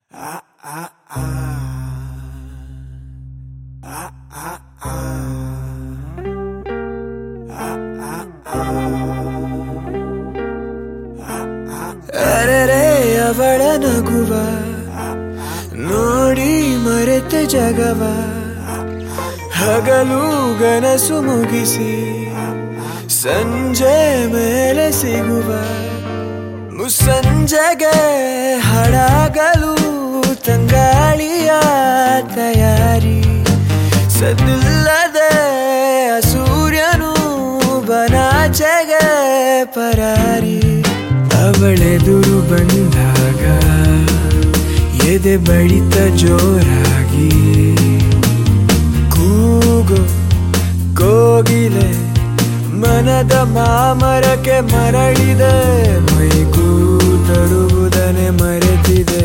ಅರೆರೆ ಅವಳ ನಗುವ ನೋಡಿ ಮರೆತೆ ಜಗವ ಹಗಲು ಗನಸು ಮುಗಿಸಿ ಸಂಜೆ ಮೇಲೆ ಸಿಗುವ ಮುಸ್ಸಂಜೆಗೆ ಹಡಗಲು ತಂಗಾಳಿಯ ತಯಾರಿ ಸದ್ದಿಲ್ಲದೆ ಸೂರ್ಯನು ಬನಾಚೆಗೆ ಪರಾರಿ ಅವಳೆದುರು ಬಂದಾಗ ಎದೆ ಬಡಿತ ಜೋರಾಗಿ ಕೂಗು ಕೋಗಿಲೆ ಮನದ ಮಾಮರಕ್ಕೆ ಮರಳಿದೆ ಮೈಗೂ ತರುವುದನೆ ಮರೆತಿದೆ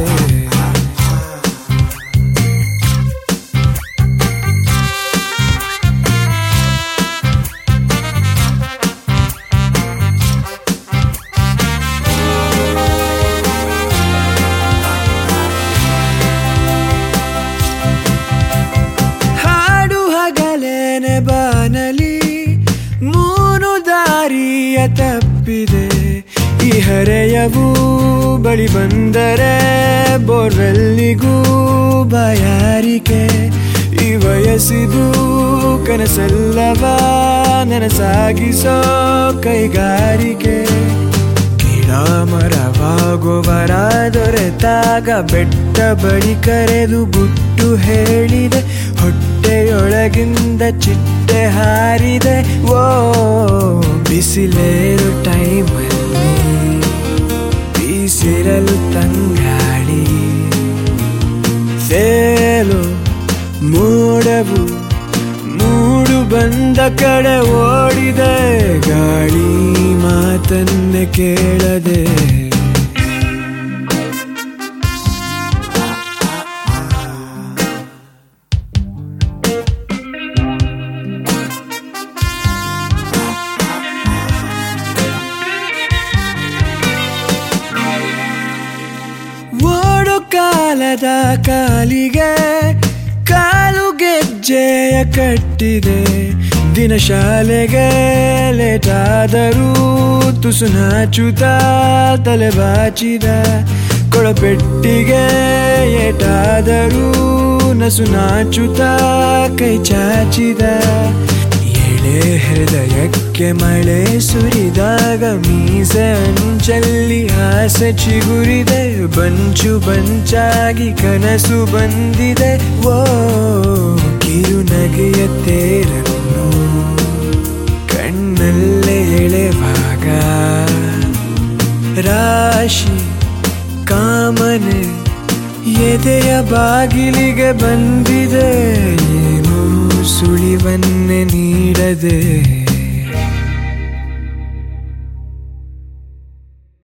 ಹಾಡು ಹಗಲೇನೆ ಬಾನಲಿ ಮೂನು ದಾರಿಯ ತಪ್ಪಿದೆ ಈ ಹರೆಯವು ಬಳಿ ಬಂದರೆ ಬೋರ್ವೆಲ್ಲಿಗೂ ಬಾಯಾರಿಕೆ ಈ ವಯಸ್ಸಿದು ಕನಸಲ್ಲವ ನನಸಾಗಿಸೋ ಕೈಗಾರಿಕೆ ಗಿಡ ಮರವಾಗುವರ ದೊರೆತಾಗ ಬೆಟ್ಟ ಬಳಿ ಕರೆದು ಗುಟ್ಟು ಹೇಳಿದೆ ಹೊಟ್ಟೆಯೊಳಗಿಂದ ಚಿಟ್ಟೆ ಹಾರಿದೆ ಓ ಬಿಸಿಲೇರು ಟೈಮಲ್ಲಿ ಬೀಸಿರಲು ತಂಗಾಳಿ ಸೇಲು ಮೋಡವು ಮೂಡು ಬಂದ ಕಡೆ ಓಡಿದೆ ಗಾಳಿ ಮಾತನ್ನೇ ಕೇಳದೆ ಓಡು ಕಾಲದ ಕಾಲಿಗೆ ಕಾಲು ಗೆಜ್ಜೆಯ ಕಟ್ಟಿದೆ ದಿನ ಶಾಲೆಗೆ ಲೇಟಾದರೂ ತುಸು ನಾಚುತ್ತ ತಲೆ ಬಾಚಿದ ಕೊಳಪೆಟ್ಟಿಗೆ ಏಟಾದರೂ ನಸು ನಾಚುತ್ತ ಕೈ ಚಾಚಿದ ಎಳೆ ಹೃದಯಕ್ಕೆ ಮಳೆ ಸುರಿದಾಗ ಮೀಸೆ ಅಂಚಲ್ಲಿ ಆಸೆ ಚಿಗುರಿದೆ ಬಂಚು ಬಂಚಾಗಿ ಕನಸು ಬಂದಿದೆ ಓ ಕಿರುನಗೆಯ ತೇರನ್ನು ಕಣ್ಣಲ್ಲೇ ಎಳೆವಾಗ ರಾಶಿ ಕಾಮನೆ ಎದೆಯ ಬಾಗಿಲಿಗೆ ಬಂದಿದೆ ಏನು ಸುಳಿವನ್ನೇ ನೀಡದೆ